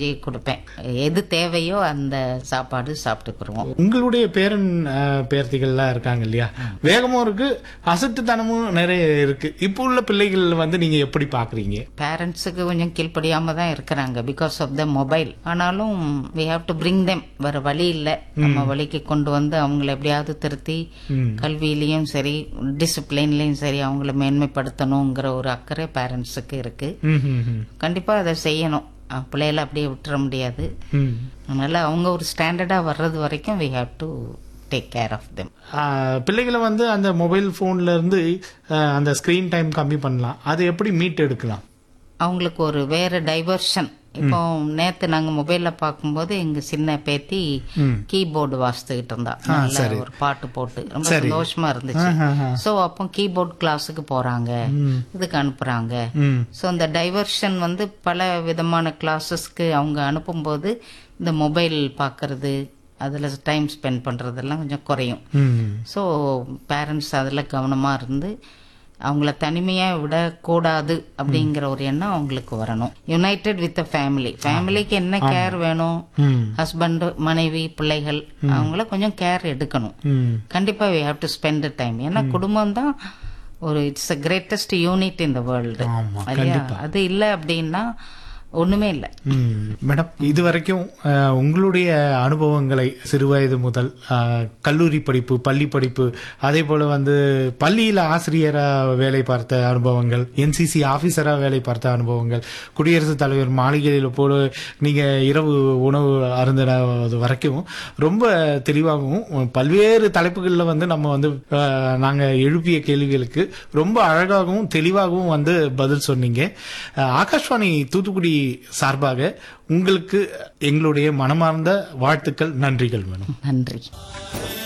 செஞ்சு கொடுப்பேன் எது தேவையோ அந்த சாப்பாடு சாப்பிட்டுக்குருவோம் உங்களுடைய பேரன் அஹ், பேர்த்திகள்லாம் இருக்காங்க இல்லையா வேகமும் இருக்கு அசட்டுத்தனமும் நிறைய இருக்கு இப்போ உள்ள பிள்ளைகள் வந்து நீங்க எப்படி பாக்குறீங்க பேரண்ட்ஸுக்கு கொஞ்சம் கீழ்ப்படியாம தான் இருக்கிறாங்க பிகாஸ் ஆஃப் த மொபைல் ஆனாலும் we have to bring them வேற வழி இல்லை நம்ம வழிக்கு கொண்டு வந்து அவங்கள எப்படியாவது திருத்தி ம். கல்வியிலையும் சரி டிசிப்ளின்லயும் சரி அவங்கள மேன்மைப்படுத்தணுங்கிற ஒரு அக்கறை பேரண்ட்ஸுக்கு இருக்கு ம், ம், ம். கண்டிப்பா அதை செய்யணும் அஹ் பிள்ளைகளை அப்படியே விட்டுற முடியாது ம். அதனால அவங்க ஒரு ஸ்டாண்டர்டா வர்றது வரைக்கும் we have to take care of them ah, பிள்ளைகளை வந்து அந்த மொபைல் போன்ல இருந்து அஹ், அந்த ஸ்கிரீன் டைம் கம்மி பண்ணலாம் அது எப்படி மீட் எடுக்கலாம் அவங்களுக்கு ஒரு வேற டைவர்ஷன் இப்போ நேத்து நாங்க மொபைல்ல பார்க்கும்போது எங்க சின்ன பேத்தி ம். கீபோர்டு வாசித்துக்கிட்டு இருந்தா நல்ல ஒரு பாட்டு போட்டு ரொம்ப சந்தோஷமா இருந்துச்சு சோ அப்போ கீபோர்ட் கிளாஸுக்கு போறாங்க இதுக்கு அனுப்புறாங்க ம். ஸோ அந்த டைவர்ஷன் வந்து பல விதமான கிளாஸஸ்க்கு அவங்க அனுப்பும்போது இந்த மொபைல் பார்க்கறது அதில் டைம் ஸ்பெண்ட் பண்ணுறதெல்லாம் கொஞ்சம் குறையும் ம். ஸோ பேரண்ட்ஸ் அதில் கவனமாக இருந்து அவங்கள தனிமையாக விடக்கூடாது அப்படிங்கிற ஒரு எண்ணம் அவங்களுக்கு வரணும் யுனைடெட் வித் ஃபேமிலி ஃபேமிலிக்கு என்ன கேர் வேணும் ம். ஹஸ்பண்ட் மனைவி பிள்ளைகள் அவங்கள கொஞ்சம் கேர் எடுக்கணும் ம். கண்டிப்பா we have to spend the time ஏன்னா குடும்பம் தான் ஒரு it's a greatest unit in the world ஆமா, அது இல்லை அப்படின்னா ஒண்ணுமே இல்லை ம். மேடம் இது வரைக்கும் அஹ், உங்களுடைய அனுபவங்களை சிறுவயது முதல் அஹ், கல்லூரி படிப்பு பள்ளி படிப்பு அதே போல வந்து பள்ளியில ஆசிரியரா வேலை பார்த்த அனுபவங்கள் என்சிசி ஆபீசரா வேலை பார்த்த அனுபவங்கள் குடியரசுத் தலைவர் மாளிகையில் போல நீங்க இரவு உணவு அருந்தினது வரைக்கும் ரொம்ப தெளிவாகவும் பல்வேறு தலைப்புகளில் வந்து நம்ம வந்து அஹ், நாங்க எழுப்பிய கேள்விகளுக்கு ரொம்ப அழகாகவும் தெளிவாகவும் வந்து பதில் சொன்னீங்க அஹ், ஆகாஷ்வாணி தூத்துக்குடி சார்பாக உங்களுக்கு எங்களுடைய மனமார்ந்த வாழ்த்துக்கள் நன்றிகள் மேடம் நன்றி